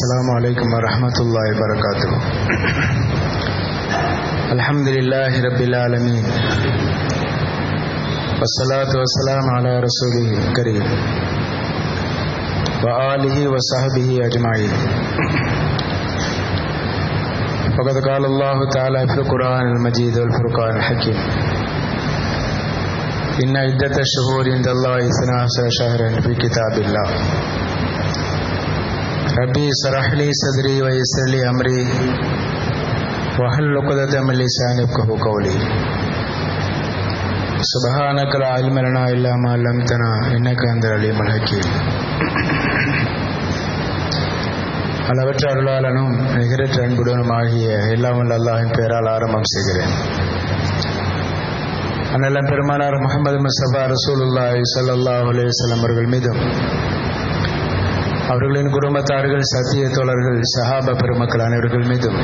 السلام عليكم ورحمة الله وبركاته الحمد لله رب العالمين والصلاة والسلام على رسوله الكريم وآله وصحبه أجمعين فقد قال الله تعالى في القرآن المجيد والفرقان الحكيم إن عدة الشهور عند الله اثنا عشر شهرا في كتاب الله ربي اشرح لي صدري ويسر لي أمري وحل عقدة من لساني يفقهوا قولي سبحانك لا علم لنا إلا ما علمتنا إنك أنت العليم الحكيم அளவற்ற அருளாளனும் நிகரற்ற அன்புடனும் ஆகிய எல்லாம் வல்ல அல்லாஹின் பெயரால் ஆரம்பம் செய்கிறேன் அண்ணலம் பெருமானார் முகமது முஸ்தபா ரசூலுல்லாஹி ஸல்லல்லாஹு அலைஹி வஸல்லம் அவர்கள் மீதும் அவர்களின் குடும்பத்தார்கள் சத்திய தோழர்கள் சஹாபா பெருமக்கள் அனைவர்கள் மீதும்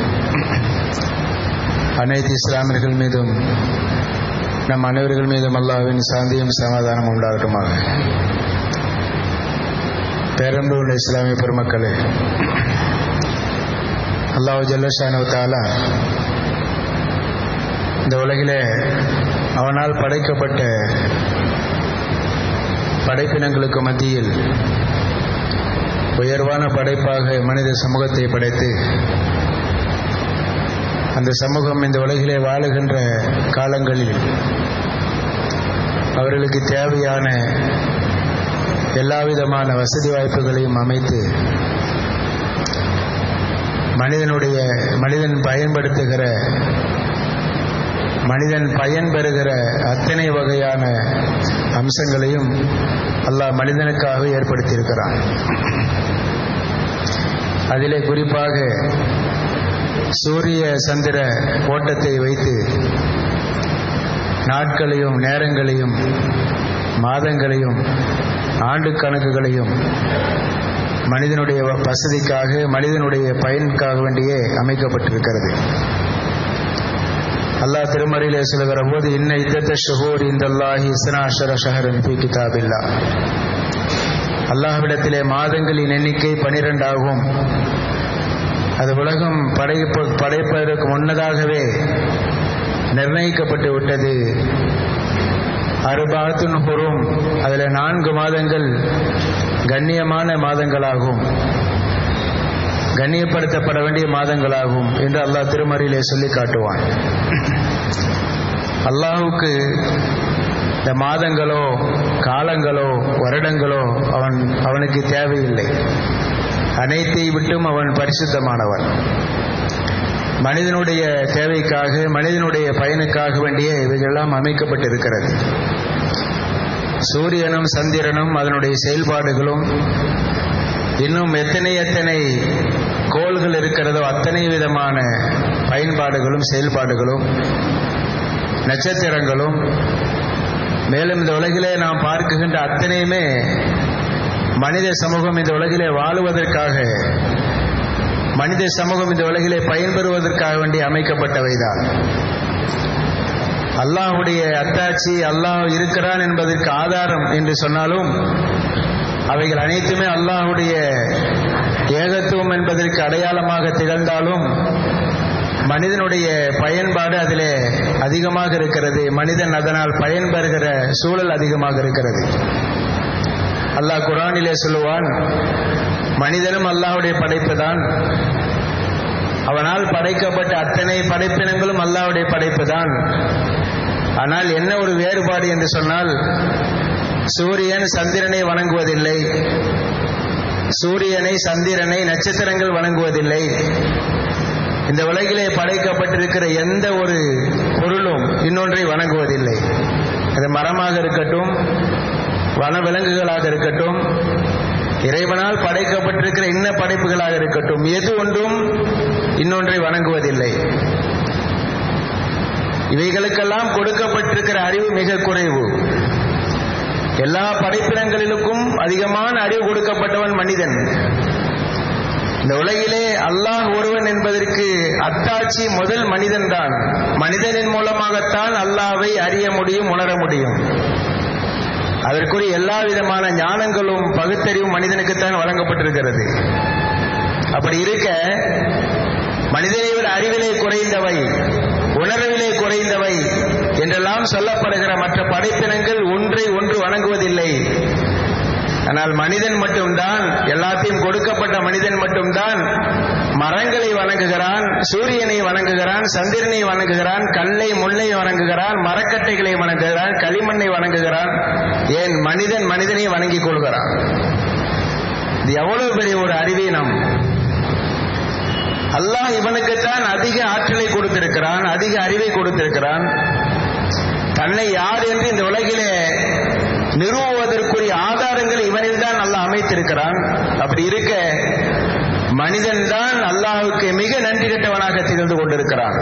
அனைத்து இஸ்லாமியர்கள் மீதும் நம் அனைவர்கள் மீதும் அல்லாஹ்வின் சாந்தியும் சமாதானம் உண்டாகட்டுமாக பேரன்பு உள்ள இஸ்லாமிய பெருமக்களே அல்லாஹ் ஜல்லஷானு தாலா இந்த உலகிலே அவனால் படைக்கப்பட்ட படைப்பினங்களுக்கு மத்தியில் உயர்வான படைப்பாக மனித சமூகத்தை படைத்து அந்த சமூகம் இந்த உலகிலே வாழுகின்ற காலங்களில் அவர்களுக்கு தேவையான எல்லா விதமான வசதி வாய்ப்புகளையும் அமைத்து மனிதனுடைய மனிதன் பயன்படுத்துகிற மனிதன் பயன்பெறுகிற அத்தனை வகையான அம்சங்களையும் அல்லாஹ் மனிதனுக்காக ஏற்படுத்தியிருக்கிறான் அதிலே குறிப்பாக சூரிய சந்திர ஓட்டத்தை வைத்து நாட்களையும் நேரங்களையும் மாதங்களையும் ஆண்டு கணக்குகளையும் மனிதனுடைய வசதிக்காக மனிதனுடைய பயனுக்காக வேண்டியே அமைக்கப்பட்டிருக்கிறது அல்லாஹ் திருமறையிலே சொல்லுகிற போது இன்ன இத்தத்த ஷஹூர் இந்த அல்லாஹி இஸ்னாஷர ஷஹரன் பி கிதாபில்லா அல்லாஹ்விடத்திலே மாதங்களின் எண்ணிக்கை பனிரெண்டாகும் அது உலகம் படைப்பு படைப்பதற்கு முன்னதாகவே நிர்ணயிக்கப்பட்டு விட்டது அறுபாத்துன் ஹுரும் அதில் நான்கு மாதங்கள் கண்ணியமான மாதங்களாகும் கண்ணியப்படுத்தப்பட வேண்டிய மாதங்களாகும் என்று அல்லாஹ் திருமறையிலே சொல்லி காட்டுவான் அல்லாஹுக்கு இந்த மாதங்களோ காலங்களோ வருடங்களோ அவன் அவனுக்கு தேவையில்லை அனைத்தை விட்டும் அவன் பரிசுத்தமானவன் மனிதனுடைய தேவைக்காக மனிதனுடைய பயனுக்காக வேண்டிய இவைகளெல்லாம் அமைக்கப்பட்டிருக்கிறது சூரியனும் சந்திரனும் அதனுடைய செயல்பாடுகளும் இன்னும் எத்தனை எத்தனை கோள்கள் இருக்கிறதோ அத்தனை விதமான பயன்பாடுகளும் செயல்பாடுகளும் நட்சத்திரங்களும் மேலும் இந்த உலகிலே நாம் பார்க்குகின்ற அத்தனையுமே மனித சமூகம் இந்த உலகிலே வாழுவதற்காக மனித சமூகம் இந்த உலகிலே பயன்பெறுவதற்காக வேண்டி அமைக்கப்பட்டவைதான் அல்லாஹுடைய அத்தாட்சி அல்லாஹ் இருக்கிறான் என்பதற்கு ஆதாரம் என்று சொன்னாலும் அவைகள் அனைத்துமே அல்லாஹுடைய ஏகத்துவம் என்பதற்கு அடையாளமாக திகழ்ந்தாலும் மனிதனுடைய பயன்பாடு அதிலே அதிகமாக இருக்கிறது மனிதன் அதனால் பயன்பெறுகிற சூழல் அதிகமாக இருக்கிறது அல்லாஹ் குரானிலே சொல்லுவான் மனிதனும் அல்லாஹுடைய படைப்பு தான் அவனால் படைக்கப்பட்ட அத்தனை படைப்பினங்களும் அல்லாஹுடைய படைப்பு தான் ஆனால் என்ன ஒரு வேறுபாடு என்று சொன்னால் சூரியன் சந்திரனை வணங்குவதில்லை சூரியனை சந்திரனை நட்சத்திரங்கள் வணங்குவதில்லை இந்த உலகிலே படைக்கப்பட்டிருக்கிற எந்த ஒரு பொருளும் இன்னொன்றை வணங்குவதில்லை அது மரமாக இருக்கட்டும் வனவிலங்குகளாக இருக்கட்டும் இறைவனால் படைக்கப்பட்டிருக்கிற இன்ன படைப்புகளாக இருக்கட்டும் எது ஒன்றும் இன்னொன்றை வணங்குவதில்லை இவைகளுக்கெல்லாம் கொடுக்கப்பட்டிருக்கிற அறிவு மிக குறைவு எல்லா படைப்பினங்களிலுக்கும் அதிகமான அறிவு கொடுக்கப்பட்டவன் மனிதன் இந்த உலகிலே அல்லாஹ் ஒருவன் என்பதற்கு அத்தாட்சி முதல் மனிதன் தான் மனிதனின் மூலமாகத்தான் அல்லாவை அறிய முடியும் உணர முடியும் அதற்குரிய எல்லா விதமான ஞானங்களும் பகுத்தறிவும் மனிதனுக்குத்தான் வழங்கப்பட்டிருக்கிறது அப்படி இருக்க மனிதனை விட அறிவிலே குறைந்தவை உணர்விலே குறைந்தவை என்றெல்லாம் சொல்லப்படுகிற மற்ற படைப்பினங்கள் ஒன்றை ஒன்று வணங்குவதில்லை ஆனால் மனிதன் மட்டும்தான் எல்லாத்தையும் கொடுக்கப்பட்ட மனிதன் மட்டும்தான் மரங்களை வணங்குகிறான் சூரியனை வணங்குகிறான் சந்திரனை வணங்குகிறான் கல்லை முல்லை வணங்குகிறான் மரக்கட்டைகளை வணங்குகிறான் களிமண்ணை வணங்குகிறான் ஏன் மனிதன் மனிதனை வணங்கிக் கொள்கிறான் இது எவ்வளவு பெரிய ஒரு அறிவீனம் அல்லாஹ் இவனுக்குத்தான் அதிக ஆற்றலை கொடுத்திருக்கிறான் அதிக அறிவை கொடுத்திருக்கிறான் தன்னை யார் என்று இந்த உலகிலே நிறுவுவதற்குரிய ஆதாரங்கள் இவனில் தான் அல்லாஹ் அமைத்திருக்கிறான் அப்படி இருக்க மனிதன் தான் அல்லாஹுக்கு மிக நன்றி கெட்டவனாக திகழ்ந்து கொண்டிருக்கிறான்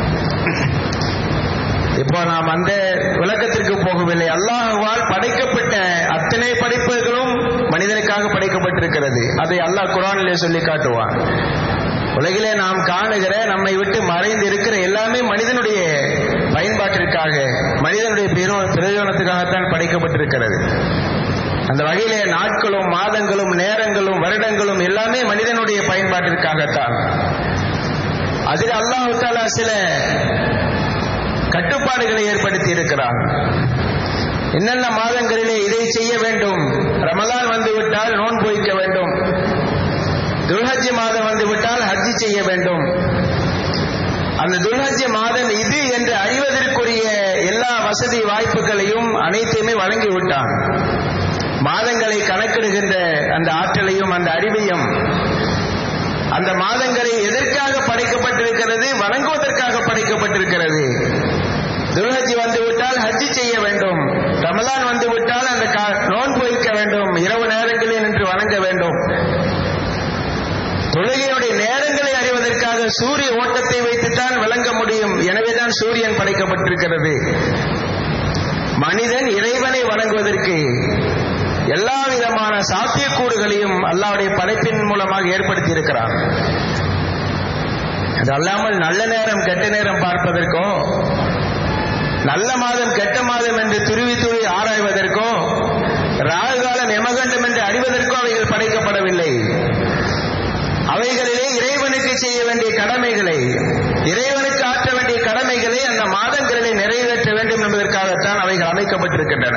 இப்போ நாம் அந்த விளக்கத்திற்கு போகவில்லை அல்லாஹுவால் படைக்கப்பட்ட அத்தனை படைப்புகளும் மனிதனுக்காக படைக்கப்பட்டிருக்கிறது அதை அல்லாஹ் குரானிலே சொல்லி காட்டுவான் உலகிலே நாம் காணுகிற நம்மை விட்டு மறைந்து இருக்கிற எல்லாமே மனிதனுடைய பயன்பாட்டிற்காக மனிதனுடைய பிரயோஜனத்துக்காகத்தான் படைக்கப்பட்டிருக்கிறது அந்த வகையிலே நாட்களும் மாதங்களும் நேரங்களும் வருடங்களும் எல்லாமே மனிதனுடைய பயன்பாட்டிற்காகத்தான் அதில் அல்லாஹு தாலா சில கட்டுப்பாடுகளை ஏற்படுத்தி இருக்கிறான் என்னென்ன மாதங்களிலே இதை செய்ய வேண்டும் ரமலான் வந்துவிட்டால் நோன்பு வைக்க வேண்டும் துல்ஹஜ் மாதம் வந்துவிட்டால் ஹஜ்ஜி செய்ய வேண்டும் அந்த துல்ஹஜ் மாதம் இது என்று அறிவதற்குரிய எல்லா வசதி வாய்ப்புகளையும் அனைத்தையுமே வழங்கி விட்டான் மாதங்களை கணக்கிடுகின்ற அந்த ஆற்றலையும் அந்த அறிவையும் அந்த மாதங்களை எதற்காக படைக்கப்பட்டிருக்கிறது வணங்குவதற்காக படைக்கப்பட்டிருக்கிறது துல்ஹஜ் வந்துவிட்டால் ஹஜ்ஜி செய்ய வேண்டும் ரமலான் வந்துவிட்டால் அந்த நோன்பு வைக்க வேண்டும் இரவு நேரங்களில் நின்று வணங்க வேண்டும் தொழுகையுடைய நேரங்களை அறிவதற்காக சூரிய ஓட்டத்தை வைத்துத்தான் விளங்க முடியும் எனவேதான் சூரியன் படைக்கப்பட்டிருக்கிறது மனிதன் இறைவனை வணங்குவதற்கு எல்லா விதமான சாத்தியக்கூறுகளையும் அல்லாவுடைய படைப்பின் மூலமாக ஏற்படுத்தி இருக்கிறான் அது அல்லாமல் நல்ல நேரம் கெட்ட நேரம் பார்ப்பதற்கோ நல்ல மாதம் கெட்ட மாதம் என்று துருவி துருவி ஆராய்வதற்கோ ராகு காலம் எமகண்டம் என்று அறிவதற்கோ அவைகள் படைக்கப்படவில்லை அவைகளிலே இறைவனுக்கு செய்ய வேண்டிய கடமைகளை இறைவனுக்கு ஆற்ற வேண்டிய கடமைகளை அந்த மாதங்களிலே நிறைவேற்ற வேண்டும் என்பதற்காகத்தான் அவைகள் அமைக்கப்பட்டிருக்கின்றன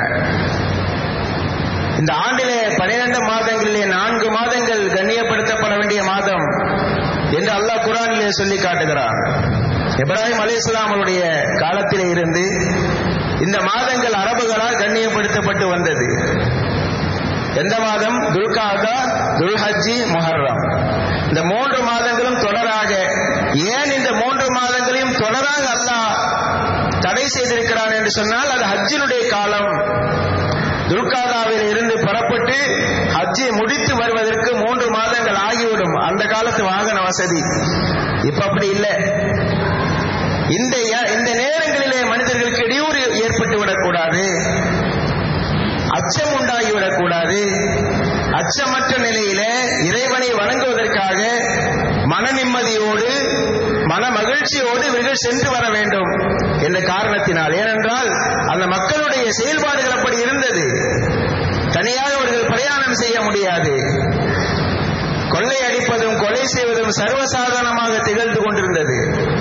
இந்த ஆண்டிலே பனிரெண்டு மாதங்களிலே நான்கு மாதங்கள் கண்ணியப்படுத்தப்பட வேண்டிய மாதம் என்று அல்லாஹ் குரானிலே சொல்லி காட்டுகிறான் இப்ராஹிம் அலி இஸ்லாமனுடைய காலத்திலே இருந்து இந்த மாதங்கள் அரபுகளால் கண்ணியப்படுத்தப்பட்டு வந்தது எந்த மாதம் துல்காதா துல்ஹஜ்ஜி முஹர்ரம் இந்த மூன்று மாதங்களும் தொடராக ஏன் இந்த மூன்று மாதங்களையும் தொடராக அல்லாஹ் தடை செய்திருக்கிறான் என்று சொன்னால் அது ஹஜ்ஜினுடைய காலம் துல்காதாவில் இருந்து புறப்பட்டு ஹஜ்ஜை முடித்து வருவதற்கு மூன்று மாதங்கள் ஆகிவிடும் அந்த காலத்து வாகன வசதி இப்ப அப்படி இல்லை இந்த இந்த நேரங்களிலே மனிதர்களுக்கு இடையூறு ஏற்பட்டு விடக்கூடாது அச்சம் உண்டாகிவிடக் கூடாது அச்சமற்ற நிலையில இறைவனை வணங்குவதற்காக மன நிம்மதியோடு மன மகிழ்ச்சியோடு இவர்கள் சென்று வர வேண்டும் என்ற காரணத்தினால் ஏனென்றால் அந்த மக்களுடைய செயல்பாடுகள் அப்படி இருந்தது தனியாக அவர்கள் பிரயாணம் செய்ய முடியாது கொள்ளை அடிப்பதும் கொலை செய்வதும் சர்வசாதாரணமாக திகழ்ந்து கொண்டிருந்தது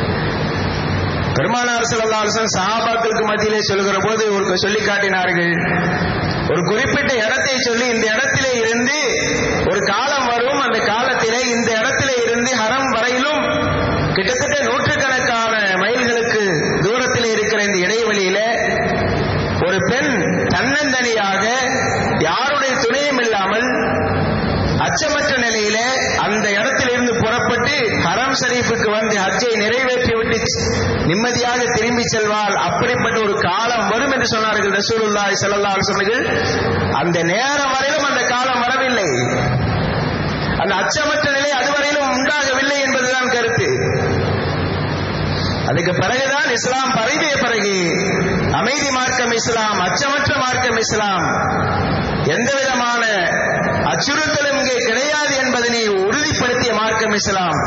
பெருமானார் செல்லாசன் சஹாபாக்களுக்கு மத்தியிலே சொல்கிற போது ஒரு சொல்லி காட்டினார்கள் ஒரு குறிப்பிட்ட இடத்தை சொல்லி இந்த இடத்திலே இருந்து ஒரு காலம் வரும் அந்த காலத்திலே இந்த இடத்திலே இருந்து ஹரம் வரையிலும் கிட்டத்தட்ட நூற்றுக்கணக்கான மைல்களுக்கு தூரத்தில் இருக்கிற இந்த இடைவெளியில ஒரு பெண் தன்னந்தனியாக யாருடைய துணையும் இல்லாமல் அச்சமற்ற நிலையில அந்த இடத்திலிருந்து புறப்பட்டு ஹரம் ஷரீஃபுக்கு வந்து ஹஜ்ஜை நிறைவேற்றிவிட்டு நிம்மதியாக திரும்பி செல்வாள் அப்படிப்பட்ட ஒரு காலம் வரும் என்று சொன்னார்கள் ரசூலுல்லாஹி ஸல்லல்லாஹு அலைஹி வஸல்லம் அந்த நேரம் வரையிலும் அந்த காலம் வரவில்லை அந்த அச்சமற்ற நிலை அதுவரையிலும் உண்டாகவில்லை என்பதுதான் கருத்து அதுக்கு பிறகுதான் இஸ்லாம் பரவிய பிறகு அமைதி மார்க்கம் இஸ்லாம் அச்சமற்ற மார்க்கம் இஸ்லாம் எந்த விதமான அச்சுறுத்தலும் இங்கே கிடையாது என்பதனை உறுதிப்படுத்திய மார்க்கம் இஸ்லாம்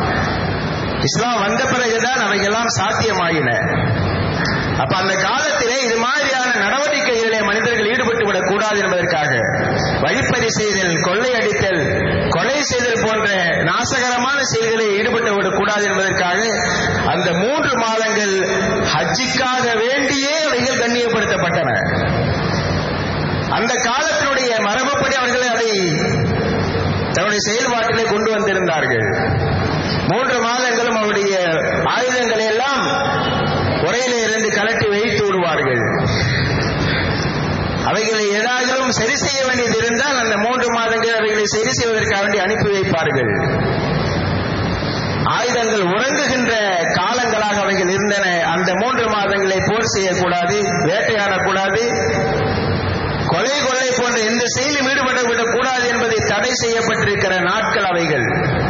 இஸ்லாம் வந்த பிறகுதான் அவையெல்லாம் சாத்தியமாகின அப்ப அந்த காலத்திலே இது மாதிரியான நடவடிக்கைகளிலே மனிதர்கள் ஈடுபட்டு விடக் கூடாது என்பதற்காக வழிப்பறி செய்தல் கொள்ளையடித்தல் கொலை கொலை செய்தல் போன்ற நாசகரமான செயல்களில் ஈடுபட்டு விடக்கூடாது என்பதற்காக அந்த மூன்று மாதங்கள் ஹஜ்ஜிக்காக வேண்டியே அவைகள் கண்ணியப்படுத்தப்பட்டன அந்த காலத்தினுடைய மரபுப்படி அவர்கள் அதை தன்னுடைய செயல்பாட்டிலே கொண்டு வந்திருந்தார்கள் மூன்று மாதங்களும் அவருடைய ஆயுதங்களை எல்லாம் உரையிலே இருந்து கலட்டி வைத்து விடுவார்கள் அவைகளை ஏதாகிலும் சரி செய்ய வேண்டியது இருந்தால் அந்த மூன்று மாதங்கள் அவைகளை சரி செய்வதற்காக வேண்டி அனுப்பி வைப்பார்கள் ஆயுதங்கள் உறங்குகின்ற காலங்களாக அவைகள் இருந்தன அந்த மூன்று மாதங்களை போர் செய்யக்கூடாது வேட்டையாடக்கூடாது கொலை கொள்ளை போன்ற எந்த செயலிலும் ஈடுபட விடக்கூடாது என்பதை தடை செய்யப்பட்டிருக்கிற நாட்கள் அவைகள்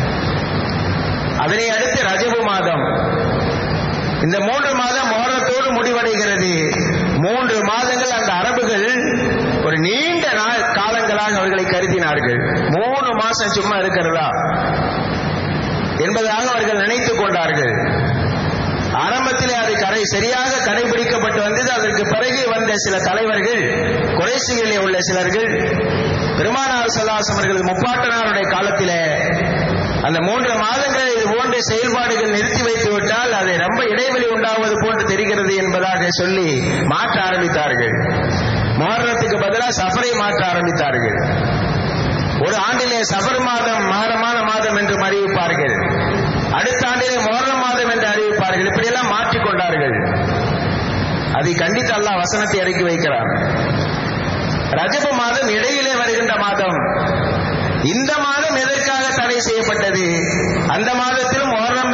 அதனை அடுத்து ரஜபு மாதம் இந்த மூன்று மாதம் மோரத்தோடு முடிவடைகிறது மூன்று மாதங்கள் அந்த அரபுகள் ஒரு நீண்ட நாள் காலங்களாக அவர்களை கருதினார்கள் மூணு மாசம் சும்மா இருக்கிறதா என்பதாக அவர்கள் நினைத்துக் கொண்டார்கள் ஆரம்பத்திலே அது கரை சரியாக கடைபிடிக்கப்பட்டு வந்தது அதற்கு பிறகு வந்த சில தலைவர்கள் குறைசிகளிலே உள்ள சிலர்கள் பெருமானார் சல்லாசம் அவர்கள் முப்பாட்டனாருடைய காலத்திலே அந்த மூன்று மாதங்களில் இது போன்ற செயல்பாடுகள் நிறுத்தி வைத்து விட்டால் அது ரொம்ப இடைவெளி உண்டாவது போன்று தெரிகிறது என்பதாக சொல்லி மாற்ற ஆரம்பித்தார்கள் மோரணத்துக்கு பதிலாக சஃபரை மாற்ற ஆரம்பித்தார்கள் ஒரு ஆண்டிலே சஃபர் மாதம் மகரமான மாதம் என்று அறிவிப்பார்கள் அடுத்த ஆண்டிலே மோரணம் மாதம் என்று அறிவிப்பார்கள் இப்படியெல்லாம் மாற்றிக்கொண்டார்கள் அதை கண்டித்து அல்லாஹ் வசனத்தை இறக்கி வைக்கிறான் ரஜப மாதம் இடையிலே வருகின்ற மாதம் இந்த மாதம் எதற்காக தடை செய்யப்பட்டது அந்த மாதத்திலும் மொஹர்ரம்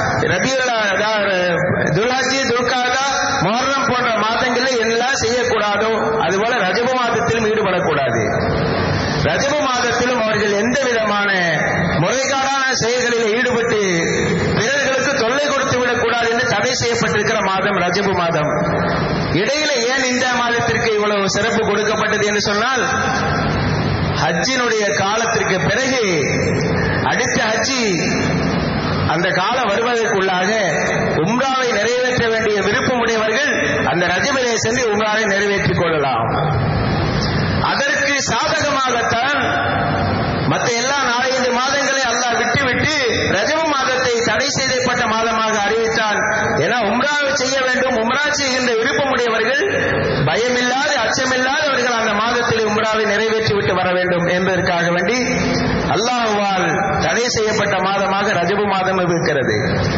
துல்ஹாஜி துல்காதா மொஹர்ரம் போன்ற மாதங்களில் எல்லாம் செய்யக்கூடாதோ அதுபோல ரஜப மாதத்திலும் ஈடுபடக்கூடாது ரஜப மாதத்திலும் அவர்கள் எந்த விதமான முறைகாடான செயல்களில் ஈடுபட்டு பிறர்களுக்கு தொல்லை கொடுத்து விடக்கூடாது என்று தடை செய்யப்பட்டிருக்கிற மாதம் ரஜபு மாதம் இடையில ஏன் இந்த மாதத்திற்கு இவ்வளவு சிறப்பு கொடுக்கப்பட்டது என்று சொன்னால் ஹஜ்ஜினுடைய காலத்திற்கு பிறகு அடுத்த ஹஜ்ஜி அந்த காலம் வருவதற்குள்ளாக உம்ராவை நிறைவேற்ற வேண்டிய விருப்பமுடையவர்கள் அந்த ரஜபிலே சென்று உம்ராவை நிறைவேற்றிக் கொள்ளலாம் அதற்கு சாதகமாகத்தான் மற்ற எல்லா நாலஞ்சு மாதங்களை அல்லாஹ் விட்டுவிட்டு ரஜப மாதத்தை தடை செய்யப்பட்ட மாதமாக அறிவித்தான் ஏன்னா உம்ராவை செய்ய வேண்டும் உம்ரா செய்கின்ற விருப்பமுடையவர்கள் பயமில்லாத அச்சமில்லாதவர்கள் அந்த மாதத்தில் உம்ராவை நிறைவேற்றி விட்டு வர வேண்டும் என்பதற்காக வேண்டி அல்லாஹுவால் தடை செய்யப்பட்ட மாதமாக ரஜபு மாதம் இருக்கிறது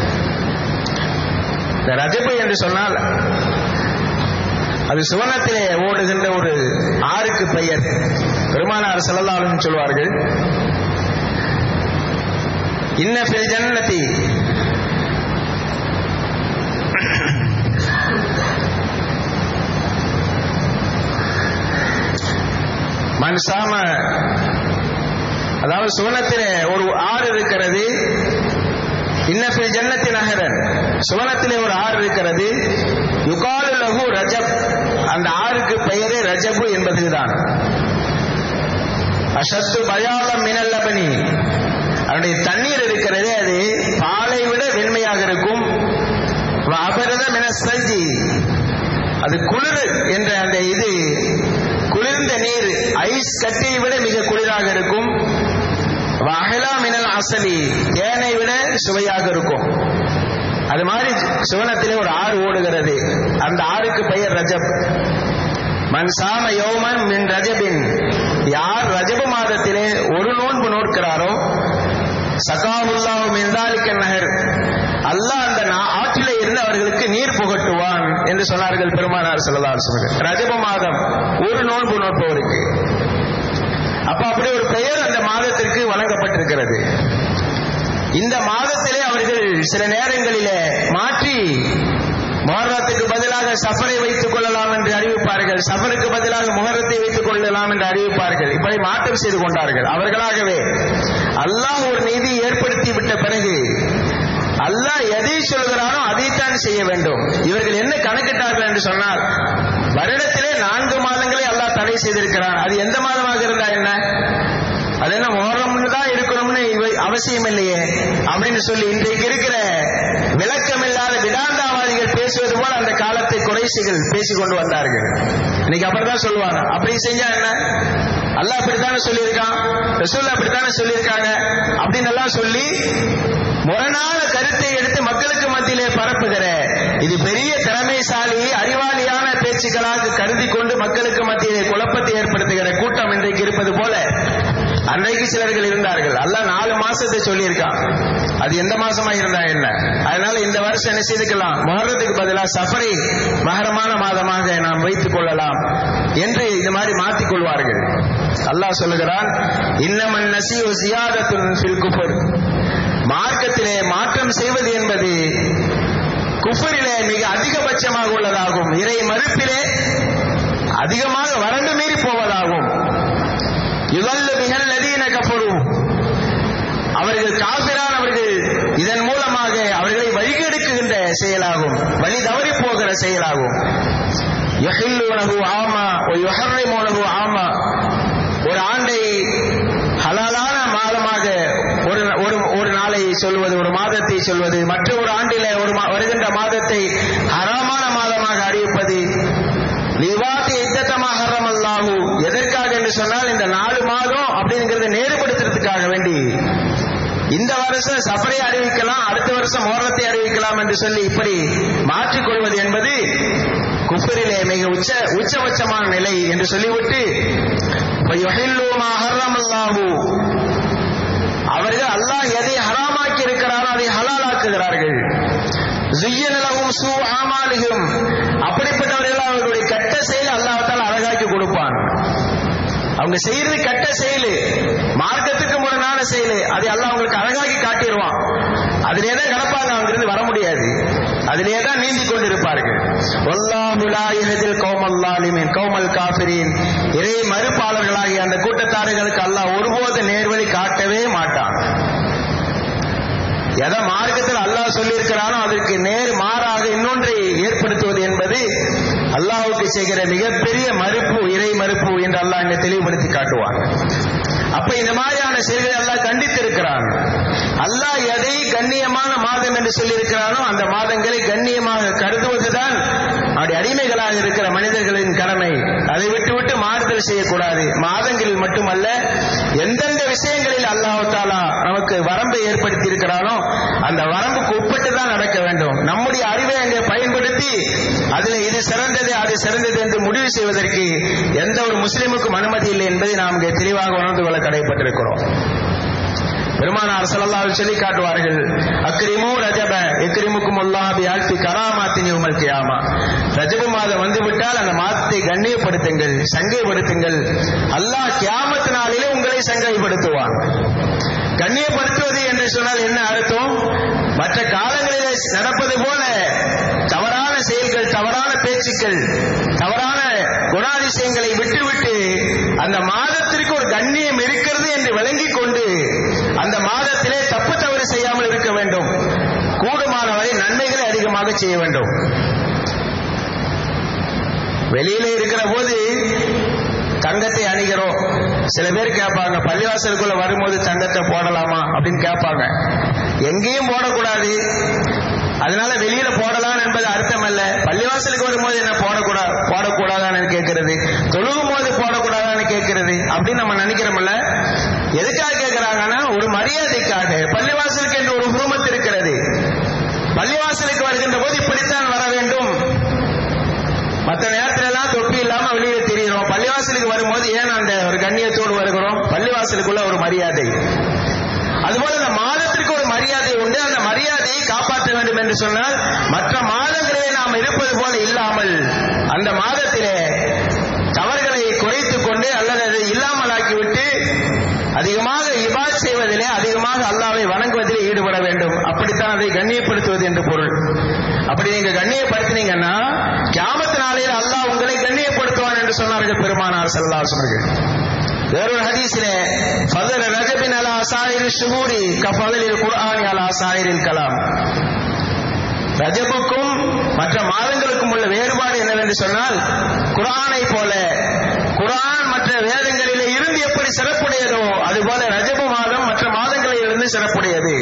இந்த ரஜபு என்று சொன்னால் அது சுவனத்திலே ஓடுகின்ற ஒரு ஆறுக்கு பெயர் பெருமானார் செல்லலாலும் சொல்வார்கள் இன்ன பில் ஜன்னதி மன்சாம அதாவது சுவனத்திலே ஒரு ஆறு இருக்கிறது இன்னபில் ஜன்னத்தி நகரன் சுவனத்திலே ஒரு ஆறு இருக்கிறது யுகாலு லகு ரஜப் அந்த ஆறுக்கு பெயரே ரஜபு என்பதுதான் அசத்து பயாலம் மினல்லபனி அதனுடைய தண்ணீர் இருக்கிறதே அது பாலை விட வெண்மையாக இருக்கும் அபரத மினசல்ஜி அது குளிர் என்ற அந்த இது குளிர்ந்த நீர் ஐஸ் கட்டியை விட மிக குளிராக இருக்கும் அகலா மினல் அசலி தேனை விட சுவையாக இருக்கும் அது மாதிரி சுவனத்திலே ஒரு ஆறு ஓடுகிறது அந்த ஆறுக்கு பெயர் ரஜப் மன் சாம யோமன் மின் ரஜபின் யார் ரஜப மாதத்திலே ஒரு நோன்பு நோக்கிறாரோ சகாவுல்லாஹு மின்தாலிக்க நகர் அல்லாஹ் அந்த ஆற்றிலே இருந்து அவர்களுக்கு நீர் புகட்டுவான் என்று சொன்னார்கள் பெருமானார் செல்லலார் சொன்னார்கள் ரஜப மாதம் ஒரு நோன்பு நோட்பவருக்கு அப்ப அப்படி ஒரு பெயர் அந்த மாதத்திற்கு வழங்கப்பட்டிருக்கிறது இந்த மாதத்திலே அவர்கள் சில நேரங்களிலே மாற்றி மொஹரத்துக்கு பதிலாக சஃபரை வைத்துக் கொள்ளலாம் என்று அறிவிப்பார்கள் சஃபருக்கு பதிலாக முகரத்தை வைத்துக் கொள்ளலாம் என்று அறிவிப்பார்கள் இப்படி மாற்றம் செய்து கொண்டார்கள் அவர்களாகவே அல்லாஹ் ஒரு நீதி ஏற்படுத்தி விட்ட பிறகு அல்லாஹ் எதை சொல்கிறானோ அதைத்தான் செய்ய வேண்டும் இவர்கள் என்ன கணக்கிட்டார்கள் என்று சொன்னால் வருடத்திலே நான்கு மாதங்களே அல்லாஹ் தடை செய்திருக்கிறான் அது எந்த மாதமாக இருந்தா என்ன அது என்ன மோரம்னு தான் இருக்கணும்னு ஒண்ணு இவை- அவசியம் இல்லையே அப்படின்னு சொல்லி இன்றைக்கு இருக்கிற விளக்கமில்லாத விடாந்தாவாதிகள் பேசுவது போல அந்த காலத்தை குறைசிகள் பேசிக் கொண்டு வந்தார்கள் இன்னைக்கு அப்படிதான் சொல்லுவாங்க அப்படி செஞ்சா என்ன அல்லாஹ் அப்படித்தானே சொல்லியிருக்கான் ரசூல் அப்படித்தானே சொல்லியிருக்காங்க அப்படின்னு எல்லாம் சொல்லி முரணான கருத்தை எடுத்து மக்களுக்கு மத்தியிலே பரப்புகிற இது பெரிய திறமைசாலி அறிவாளியான பேச்சுக்களாக கருதி கொண்டு மக்களுக்கு மத்தியிலே குழப்பத்தை ஏற்படுத்துகிற கூட்டம் இன்றைக்கு இருப்பது போல அன்றைக்கு சிலர்கள் இருந்தார்கள் அல்லாஹ் நாலு மாசத்தை சொல்லியிருக்கான் அது எந்த மாசமா இருந்தா என்ன அதனால இந்த வருஷம் என்ன செய்துக்கலாம் முகரத்துக்கு பதிலாக சஃபரை மகரமான மாதமாக நாம் வைத்துக் கொள்ளலாம் என்று இது மாதிரி மாற்றிக் கொள்வார்கள் அல்லாஹ் சொல்லுகிறான் இன்னமன் நசியு சியாதத்துன் ஃபில் குஃபர் மார்க்கத்திலே மாற்றம் செய்வது என்பது குஃபரிலே மிக அதிகபட்சமாக உள்ளதாகும் இறை மறுப்பிலே அதிகமாக வறண்டு மீறி போவதாகும் யுகல்ல மிகல் நதீன கஃபரு அவர்கள் காபிரானவர்கள் இதன் மூலமாக அவர்களை வழிகெடுக்குகின்ற செயலாகும் வழி தவறி போகிற செயலாகும் யஹில்லுனஹு ஆமா ஒ யுஹர்ரிமுனஹு ஆமா ஒரு ஆண்டை ஹலாலான மாதமாக ஒரு ஒரு ஒரு நாளை சொல்வது ஒரு மாதத்தை சொல்வது மற்ற ஒரு ஆண்டிலே ஒரு மா- வருகின்ற மாதத்தை ஹராமான மாதமாக அறிவிப்பது லிவாத்தி இத்தத்தமாக ஹரமல்லாஹு எதற்காக என்று சொன்னால் இந்த நாலு மாதம் அப்படிங்கிறத நேருபடுத்துறதுக்காக வேண்டி இந்த வருஷம் சஃபரை அறிவிக்கலாம் அடுத்த வருஷம் மோரத்தை அறிவிக்கலாம் என்று சொல்லி இப்படி மாற்றிக்கொள்வது என்பது குஃபரிலே மிக உச்ச உச்சபட்சமான நிலை என்று சொல்லிவிட்டு இப்ப யுஹில்லு மா ஹர்ரமல்லாஹு அவர்கள் அல்லாஹ் எதை ஹராமாக்கி இருக்கிறாரோ அதை ஹலாலாக்குகிறார்கள் ஜுய்யன லஹும் சூ ஆமாலிஹும் அப்படிப்பட்டவர்கள் அவர்களுடைய கெட்ட செயல் அல்லாஹ்வால் அழகாக்கி கொடுப்பான் அவங்க செய்யறது கெட்ட செயல் மார்க்கத்துக்கு முரணான செயல் அதை அல்லாஹ் அவங்களுக்கு அழகாக்கி காட்டிடுவான் அதிலே தான் கிடப்பாங்க அங்கிருந்து வர முடியாது அதிலே தான் நீந்தி கொண்டிருப்பார்கள் வல்லாஹு லா யஹ்தில் கௌமல் லாலிமீன் கௌமல் காஃபிரீன் இறை மறுப்பாளர்களாகிய அந்த கூட்டத்தார்களுக்கு அல்லாஹ் ஒருபோது நேர்வழி காட்டவே மாட்டான் எதை மார்க்கத்தில் அல்லாஹ் சொல்லியிருக்கிறானோ அதற்கு நேர் மாறாக இன்னொன்றை ஏற்படுத்துவது என்பது அல்லாஹ்வுக்கு செய்கிற மிகப்பெரிய மறுப்பு இறை மறுப்பு என்று அல்லாஹ் இங்க தெளிவுபடுத்தி காட்டுவான் அப்ப இந்த மாதிரியான செயல்களை அல்லாஹ் கண்டித்திருக்கிறான் அல்லாஹ் எதை கண்ணியமான மாதம் என்று சொல்லியிருக்கிறானோ அந்த மாதங்களை கண்ணியமாக கருதுவதுதான் அவருடைய அடிமைகளாக இருக்கிற மனிதர்களின் கடமை அதை விட்டு விட்டு மாறுதல் செய்யக்கூடாது மாதங்களில் மட்டுமல்ல எந்தெந்த விஷயங்களில் அல்லாஹ் தாலா நமக்கு வரம்பை ஏற்படுத்தி இருக்கிறானோ அந்த வரம்புக்கு உட்பட்டு தான் நடக்க வேண்டும் நம்முடைய அறிவை அங்கே பயன்படுத்தி அதில் இது சிறந்தது அது சிறந்தது என்று முடிவு செய்வதற்கு எந்த ஒரு முஸ்லிமுக்கும் அனுமதி இல்லை என்பதை நாம் இங்கே தெளிவாக உணர்ந்து கொள்ள கடைப்பட்டிருக்கிறோம் பெருமானார் ஸல்லல்லாஹு அலைஹி சொல்லி காட்டுவார்கள் அக்ரிமு ரஜப எக்ரிமுக்கும் அல்லாஹ் பி அல்ஃபி கராமாத்தின் யௌமல் கியாமா ரஜப மாதம் வந்து விட்டால் அந்த மாதத்தை கண்ணியப்படுத்துங்கள் சங்கைப்படுத்துங்கள் அல்லாஹ் கியாமத் நாளிலே உங்களை சங்கைப்படுத்துவான் கண்ணியப்படுத்துவது என்று சொன்னால் என்ன அர்த்தம் மற்ற காலங்களிலே நடப்பது போல தவறான செயல்கள் தவறான பேச்சுக்கள் தவறான குணாதிசயங்களை விட்டுவிட்டு அந்த மாதத்திற்கு ஒரு கண்ணியம் இருக்கிறது என்று விளங்கிக் கொண்டு அந்த மாதத்திலே தப்பு தவறு செய்யாமல் இருக்க வேண்டும் கூடுமானவரை நன்மைகளை அதிகமாக செய்ய வேண்டும் வெளியில இருக்கிற போது தங்கத்தை அணிகிறோம் சில பேர் கேட்பாங்க பள்ளிவாசலுக்குள்ள வரும்போது தங்கத்தை போடலாமா அப்படின்னு கேட்பாங்க எங்கேயும் போடக்கூடாது அதனால வெளியில போடலாம் என்பது அர்த்தம் அல்ல பள்ளிவாசலுக்கு வரும்போது என்ன போடக்கூடாது போடக்கூடாதான்னு கேட்கிறது தொழுகும் போது போடக்கூடாதான்னு கேட்கிறது அப்படின்னு நம்ம நினைக்கிறோம்ல எதுக்காக கேட்கிறாங்கன்னா ஒரு மரியாதைக்காக பள்ளிவாசலுக்கு என்று ஒரு குடும்பத்து இருக்கிறது பள்ளிவாசலுக்கு வருகின்ற போது இப்படித்தான் வர வேண்டும் மற்ற நேரத்துல எல்லாம் தொப்பி இல்லாம வெளியே தெரிகிறோம் பள்ளிவாசலுக்கு வரும்போது ஏன் அந்த ஒரு கண்ணியத்தோடு வருகிறோம் பள்ளிவாசலுக்குள்ள ஒரு மரியாதை அதுபோல இந்த மாதத்திற்கு ஒரு மரியாதை உண்டு அந்த மரியாதையை காப்பாற்ற வேண்டும் என்று சொன்னால் மற்ற மாதங்களிலே நாம் இருப்பது போல இல்லாமல் அந்த மாதத்திலே தவறுகளை குறைத்துக் கொண்டு அல்லது அதை இல்லாமலாக்கிவிட்டு அதிகமாக இபாத் செய்வதிலே அதிகமாக அல்லாவை வணங்குவதிலே ஈடுபட வேண்டும் அப்படித்தான் அதை கண்ணியப்படுத்துவது என்று பொருள் அப்படி நீங்க கண்ணியப்படுத்தினீங்கன்னா கியாமத்து நாளையில் அல்லாஹ் உங்களை கண்ணியப்படுத்துவான் என்று சொன்னார்கள் பெருமானார் ஸல்லல்லாஹு அலைஹி வஸல்லம் வேறொரு ஹதீஸிலே ஃபதல் ரஜபின் அலா சாயிரி ஷுஹூரி கஃபதலில் குர்ஆனி அலா சாயிரில் கலாம் ரஜபுக்கும் மற்ற மாதங்களுக்கும் உள்ள வேறுபாடு என்னவென்று சொன்னால் குர்ஆனை போல குர்ஆன் மற்ற வேதங்களிலே இருந்து எப்படி சிறப்புடையதோ அதுபோல ரஜபு மாதம் மற்ற மாதங்களை சிறப்புடையது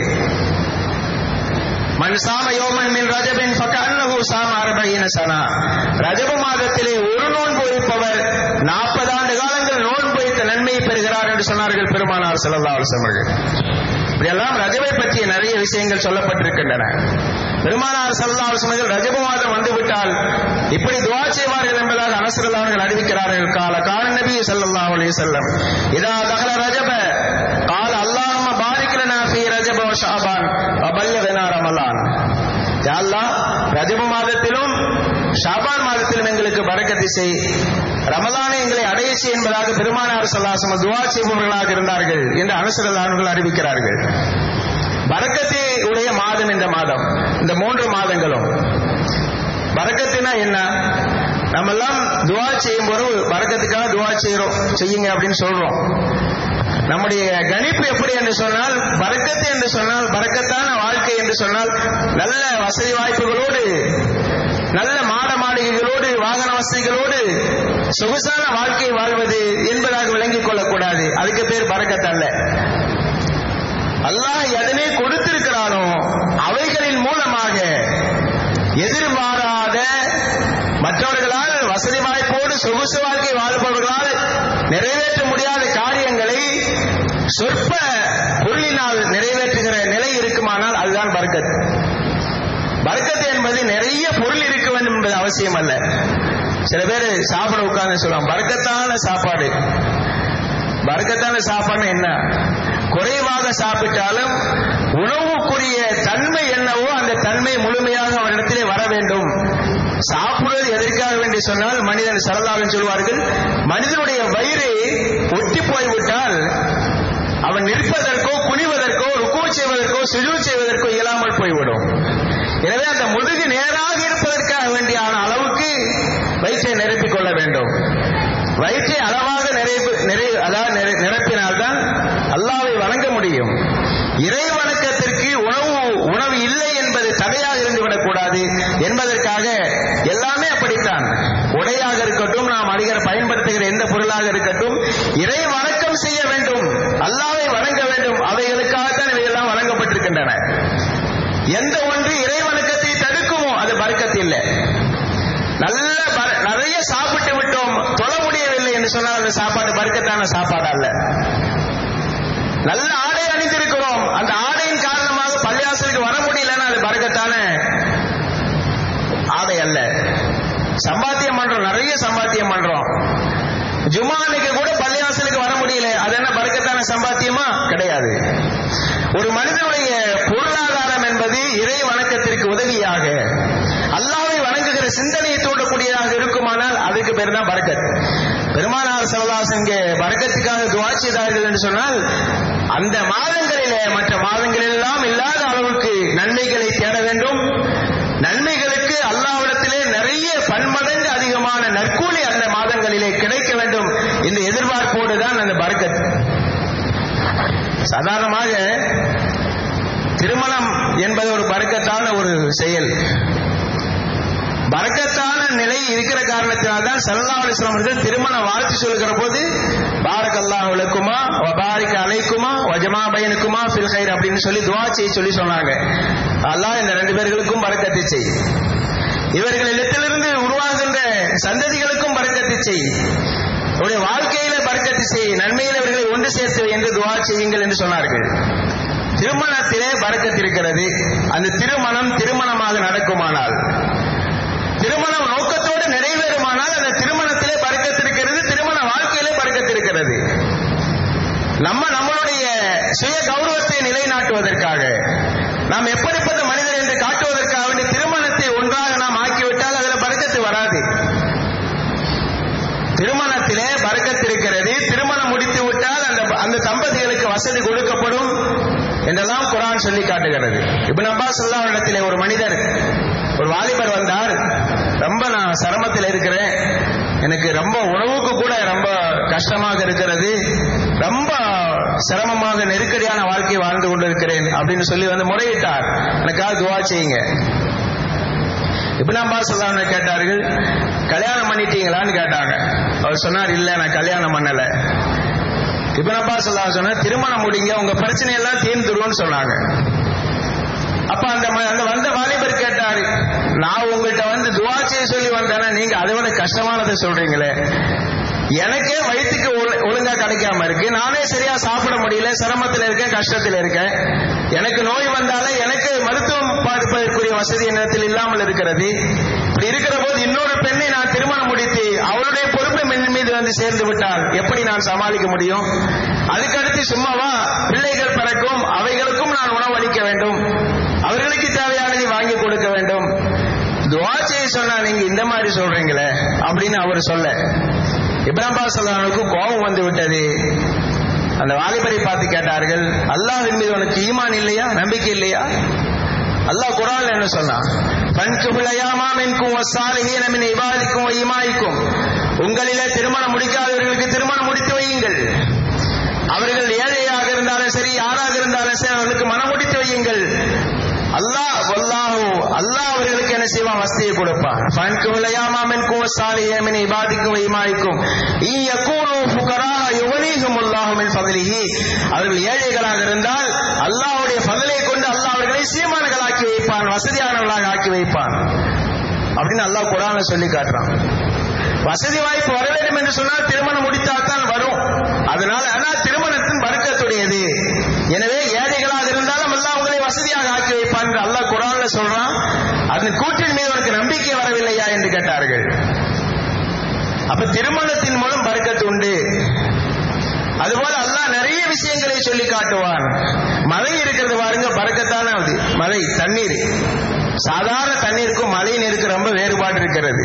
மன் சாம யோமன் மின் ரஜபின் ஃபகன்னஹு சாம அர்பஈன சனா ரஜப மாதத்திலே ஒரு நோன்பு வைப்பவர் நாற்பது ஆண்டு காலங்கள் நோன்பு வைத்த நன்மையை பெறுகிறார் என்று சொன்னார்கள் பெருமானார் ஸல்லல்லாஹு அலைஹி வஸல்லம் அவர்கள் இப்படியெல்லாம் ரஜபை பற்றிய நிறைய விஷயங்கள் சொல்லப்பட்டிருக்கின்றன பெருமானார் ஸல்லல்லாஹு அலைஹி வஸல்லம் அவர்கள் ரஜப மாதம் வந்துவிட்டால் இப்படி துஆ செய்வார்கள் என்பதாக அனசரல் அவர்கள் அறிவிக்கிறார்கள் கால கால நபி ஸல்லல்லாஹு அலைஹி வஸல்லம் இதா தகல ரஜப قال اللهم بارك لنا في رجب وشعبان وبلغنا رمضان யா அல்லாஹ் ரஜப மாதத்திலும் ஷாபான் மாதத்திலும் எங்களுக்கு பரக்கத்தை செய் ரமலானை எங்களை அடைய செய் என்பதாக பெருமானார் சல்லாசம துவா செய்பவர்களாக இருந்தார்கள் என்று அனுசரலானவர்கள் அறிவிக்கிறார்கள் பரக்கத்தை உடைய மாதம் இந்த மாதம் இந்த மூன்று மாதங்களும் பரக்கத்தினா என்ன நம்ம எல்லாம் துவா செய்யும் போது பரக்கத்துக்காக துவா செய்யறோம் செய்யுங்க அப்படின்னு சொல்றோம் நம்முடைய கணிப்பு எப்படி என்று சொன்னால் பரக்கத்து என்று சொன்னால் பரக்கத்தான வாழ்க்கை என்று சொன்னால் நல்ல வசதி வாய்ப்புகளோடு நல்ல மாட மாளிகைகளோடு வாகன வசதிகளோடு சொகுசான வாழ்க்கை வாழ்வது என்பதாக விளங்கிக் கொள்ளக்கூடாது அதுக்கு பேர் பரக்கத்து அல்ல அல்லாஹ் எதனை கொடுத்திருக்கிறானோ அவைகளின் மூலமாக எதிர்பாராத மற்றவர்களால் வசதி வாய்ப்போடு சொகுசு வாழ்க்கை வாழ்பவர்களால் நிறைவேற்ற முடியாத காரியங்களை சொற்ப பொருளினால் நிறைவேற்றுகிற நிலை இருக்குமானால் அதுதான் பர்க்கத் பர்க்கத் என்பது நிறைய பொருள் இருக்க வேண்டும் என்பது அவசியம் அல்ல சில பேர் சாப்பிட உட்கார்ந்து சொல்லுவாங்க பர்க்கத்தான சாப்பாடு பர்க்கத்தான சாப்பாடு என்ன குறைவாக சாப்பிட்டாலும் உணவுக்குரிய தன்மை என்னவோ அந்த தன்மை முழுமையாக அவரிடத்திலே வர வேண்டும் சாப்பிடுவது எதற்காக வேண்டி சொன்னால் மனிதன் சரலாக சொல்வார்கள் மனிதனுடைய வயிறு ஒட்டி போய்விட்டால் அவன் நிற்பதற்கோ குனிவதற்கோ ருக்கு செய்வதற்கோ சுஜு செய்வதற்கோ இயலாமல் போய்விடும் எனவே அந்த முதுகு நேராக இருப்பதற்காக வேண்டியான அளவுக்கு வயிற்றை நிரப்பிக் கொள்ள வேண்டும் வயிற்றை அளவாக நிறைவு நிறை அதாவது நிறை- நிரப்பினால்தான் அல்லாவை வணங்க முடியும் இறை வணக்கத்திற்கு உணவு உணவு இல்லை என்பது தடையாக இருந்துவிடக் கூடாது என்பதற்காக எல்லாமே அப்படித்தான் உடையாக இருக்கட்டும் நாம் அதிகர பயன்படுத்துகிற எந்த பொருளாக இருக்கட்டும் இறை வணக்கம் செய்ய வேண்டும் அல்லாவை வணங்க வேண்டும் அவைகளுக்காகத்தான் இவையெல்லாம் வழங்கப்பட்டிருக்கின்றன எந்த ஒன்று இறை வணக்கத்தை தடுக்குமோ அது பறக்கத்து இல்லை நல்ல பர- நிறைய சாப்பிட்டு விட்டோம் தொழ முடியவில்லை என்று சொன்னால் அந்த சாப்பாடு பருக்கத்தான சாப்பாடு அல்ல நல்ல ஆடை அணிந்திருக்கிறோம் அந்த ஆடையின் காரணமாக பள்ளியாசலுக்கு வர முடியலன்னா அது பறக்கத்தான ஆடை அல்ல சம்பாத்தியம் பண்றோம் நிறைய சம்பாத்தியம் பண்றோம் ஜும்மா அன்னைக்கு கூட பள்ளிவாசலுக்கு வர முடியல அது என்ன பறக்கத்தான சம்பாத்தியமா கிடையாது ஒரு மனிதனுடைய பொருளாதாரம் என்பது இறை வணக்கத்திற்கு உதவியாக அல்லாவை வணங்குகிற சிந்தனையை தூண்டக்கூடியதாக இருக்குமானால் அதுக்கு பேர் தான் பரக்கத் பெருமானார் சவதாஸ் இங்கே பரக்கத்துக்காக துவா செய்தார்கள் என்று சொன்னால் அந்த மாதங்களிலே மற்ற மாதங்களெல்லாம் இல்லாத அளவுக்கு நன்மைகளை தேட வேண்டும் நன்மைகளுக்கு அல்லாவிடத்திலே நிறைய பன்மடங்கு அதிகமான நற்கூலி அந்த மாதங்களிலே கிடைக்க வேண்டும் இந்த எதிர்பார்ப்போடு தான் அந்த பரக்கத் சாதாரணமாக திருமணம் என்பது ஒரு பறக்கத்தான ஒரு செயல் பறக்கத்தான நிலை இருக்கிற காரணத்தினால்தான் சல்லா அலிஸ்லாம் அவர்கள் திருமண வாழ்த்து சொல்லுகிற போது பாரக் அல்லாஹ் உலக்குமா வபாரிக் அலைக்குமா வஜமா பையனுக்குமா ஃபில் ஹைர் அப்படின்னு சொல்லி துவா செய்ய சொல்லி சொன்னாங்க அல்லாஹ் இந்த ரெண்டு பேர்களுக்கும் பறக்கத்தை செய் இவர்களிடத்திலிருந்து உருவாகின்ற சந்ததிகளுக்கும் பறக்கத்தை செய் உடைய வாழ்க்கையில பறக்கத்தை செய் நன்மையில இவர்களை ஒன்று சேர்த்து என்று துவா செய்யுங்கள் என்று சொன்னார்கள் திருமணத்திலே பறக்கத்து இருக்கிறது அந்த திருமணம் திருமணமாக நடக்குமானால் திருமணம் நோக்கத்தோடு நிறைவேறுமானால் அந்த திருமணத்திலே பறக்கத்து இருக்கிறது திருமண வாழ்க்கையிலே பறக்கத்து இருக்கிறது நம்ம நம்மளுடைய சுய கௌரவத்தை நிலைநாட்டுவதற்காக நாம் எப்படிப்பட்ட மனிதர் என்று காட்டுவதற்காக வேண்டி திருமணத்தை ஒன்றாக நாம் ஆக்கிவிட்டால் அதில் பறக்கத்து வராது திருமணத்திலே பறக்கத்து இருக்கிறது திருமணம் முடித்து விட்டால் அந்த அந்த தம்பதிகளுக்கு வசதி கொடுக்கப்படும் என்றெல்லாம் குரான் சொல்லி காட்டுகிறது இப்னு அப்பாஸ் அல்லாஹ் இடத்திலே ஒரு மனிதர் ஒரு வாலிபர் வந்தார் ரொம்ப நான் சிரமத்தில் இருக்கிறேன் எனக்கு ரொம்ப உணவுக்கு கூட ரொம்ப கஷ்டமாக இருக்கிறது ரொம்ப சிரமமாக நெருக்கடியான வாழ்க்கை வாழ்ந்து கொண்டிருக்கிறேன் அப்படின்னு சொல்லி வந்து முறையிட்டார் எனக்காக துவா செய்யுங்க இப்னு அப்பாஸ் அல்லாஹ் கேட்டார்கள் கல்யாணம் பண்ணிட்டீங்களான்னு கேட்டாங்க அவர் சொன்னார் இல்ல நான் கல்யாணம் பண்ணல இப்னு அப்பாஸ் அல்லாஹ் சொன்னா திருமணம் முடிங்க உங்க பிரச்சனை எல்லாம் தீர்ந்துரும்னு சொன்னாங்க அப்ப அந்த ம- அந்த வந்த வாலிபர் கேட்டாரு நான் உங்கள்கிட்ட வந்து துவா செய்ய சொல்லி வந்தேன்னா நீங்க அதை விட கஷ்டமானதை சொல்றீங்களே எனக்கே வயிற்றுக்கு ஒழு- ஒழுங்கா கிடைக்காம இருக்கு நானே சரியா சாப்பிட முடியல சிரமத்தில் இருக்கேன் கஷ்டத்தில் இருக்கேன் எனக்கு நோய் வந்தாலே எனக்கு மருத்துவம் பார்ப்பதற்குரிய வசதி என்னத்தில் இல்லாமல் இருக்கிறது இப்படி இருக்கிற போது இன்னொரு பெண்ணை நான் திருமணம் முடித்து அவளுடைய பொறுப்பை என் மீது வந்து சேர்ந்து விட்டால் எப்படி நான் சமாளிக்க முடியும் அதுக்கடுத்து சும்மாவா பிள்ளைகள் பிறக்கும் அவைகளுக்கும் நான் உணவு அளிக்க வேண்டும் அவர்களுக்கு தேவையானதை வாங்கி கொடுக்க வேண்டும் துவா செய்ய சொன்னா நீங்க இந்த மாதிரி சொல்றீங்களே அப்படின்னு அவர் சொல்ல இப்ராஹிம் பாசல்லானுக்கு கோபம் வந்து விட்டது அந்த வாலிபரை பார்த்து கேட்டார்கள் அல்லாஹ்வின் மீது உனக்கு ஈமான் இல்லையா நம்பிக்கை இல்லையா அல்லாஹ் குரான்ல என்ன சொன்னான் பன்குபிளையாமா மின்கும் வசாலிஹீன மின் இபாதிக்கும் ஈமாய்க்கும் உங்களிலே திருமணம் முடிக்காதவர்களுக்கு திருமணம் முடித்து வையுங்கள் அவர்கள் ஏழையாக இருந்தாலும் சரி யாராக இருந்தாலும் சரி அவர்களுக்கு மனம் முடித்து வையுங்கள் அல்லாஹ் வல்லாஹு அல்லாஹ் அவர்களுக்கு என்ன செய்வான் வசதியை கொடுப்பான் ஃபன்குலையாமா மின்கும் வசாலிஹீன மின் இபாதிக்கும் ஈமாய்க்கும் இ யகூனு ஃபுகரா யுகனீஹும் அல்லாஹு மின் ஃபضலிஹி அவர்கள் ஏழைகளாக இருந்தால் அல்லாஹ்வுடைய ஃபضலை கொண்டு அல்லாஹ் அவர்களை சீமான்களாக்கி வைப்பான் வசதியானவர்களாக ஆக்கி வைப்பான் அப்படின்னு அல்லாஹ் குரானை சொல்லி காட்டுறான் வசதி வாய்ப்பு வர வேண்டும் என்று சொன்னால் திருமணம் முடித்தால்தான் வரும் அதனால ஆனால் திருமணத்தின் வர்க்கத்துடையது எனவே ஏழைகளாக இருந்தாலும் அல்லாஹ் உங்களை வசதியாக ஆக்கி வைப்பான் என்று அல்லாஹ் குரான்ல சொல்றான் அதன் கூற்றின் மீது உனக்கு நம்பிக்கை வரவில்லையா என்று கேட்டார்கள் அப்ப திருமணத்தின் மூலம் பறக்கத்து உண்டு அதுபோல அல்லாஹ் நிறைய விஷயங்களை சொல்லி காட்டுவான் மழை இருக்கிறது பாருங்க பறக்கத்தான அது மழை தண்ணீர் சாதாரண தண்ணீருக்கும் மழை நீருக்கு ரொம்ப வேறுபாடு இருக்கிறது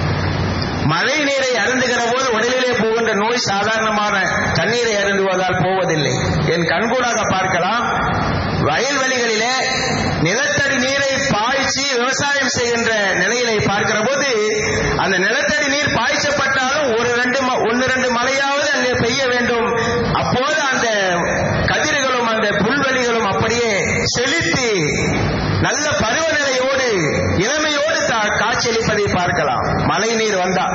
மழை நீரை அருந்துகிற போது உடலிலே போகின்ற நோய் சாதாரணமான தண்ணீரை அருந்துவதால் போவதில்லை என் கண்கூடாக பார்க்கலாம் வயல்வெளிகளிலே நிலத்தடி நீரை பாய்ச்சி விவசாயம் செய்கின்ற நிலையிலே பார்க்கிற போது அந்த நிலத்தடி நீர் பாய்ச்சப்பட்டாலும் ஒரு ரெண்டு ம- ஒன்று ரெண்டு மழையாவது அங்கே பெய்ய வேண்டும் அப்போது அந்த கதிர்களும் அந்த புல்வெளிகளும் அப்படியே செழித்து நல்ல பருவநிலையோடு இளமையோடு தா- காட்சியளிப்பதை பார்க்கலாம் மழை நீர் வந்தா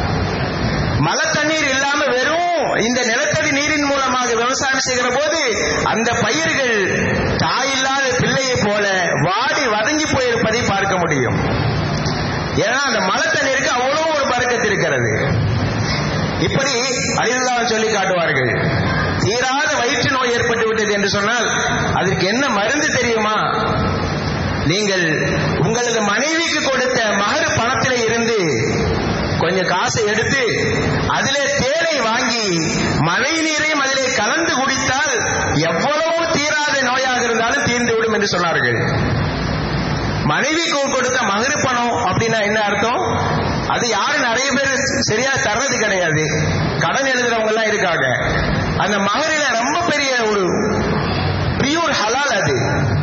மழை தண்ணீர் இல்லாம வெறும் இந்த நிலத்தடி நீரின் மூலமாக விவசாயம் செய்கிற போது அந்த பயிர்கள் தாயில்லாத பிள்ளையை போல வாடி வதங்கி போயிருப்பதை பார்க்க முடியும் ஏன்னா அந்த மழை தண்ணீருக்கு அவ்வளவு ஒரு பறக்கத்து இருக்கிறது இப்படி அழிவுதான் சொல்லி காட்டுவார்கள் தீராத வயிற்று நோய் ஏற்பட்டு விட்டது என்று சொன்னால் அதற்கு என்ன மருந்து தெரியுமா நீங்கள் உங்களது மனைவிக்கு கொடுத்த மகர் பணத்திலே இருந்து கொஞ்சம் காசை எடுத்து அதிலே தேனை வாங்கி மழை நீரையும் அதிலே கலந்து குடித்தால் எவ்வளவு தீராத நோயாக இருந்தாலும் தீர்ந்து விடும் என்று சொன்னார்கள் மனைவிக்கு கொடுத்த மகரு பணம் அப்படின்னா என்ன அர்த்தம் அது யாரும் நிறைய பேர் சரியா தர்றது கிடையாது கடன் எழுதுறவங்க எல்லாம் இருக்காங்க அந்த மகரில ரொம்ப பெரிய ஒரு பியூர் ஹலால் அது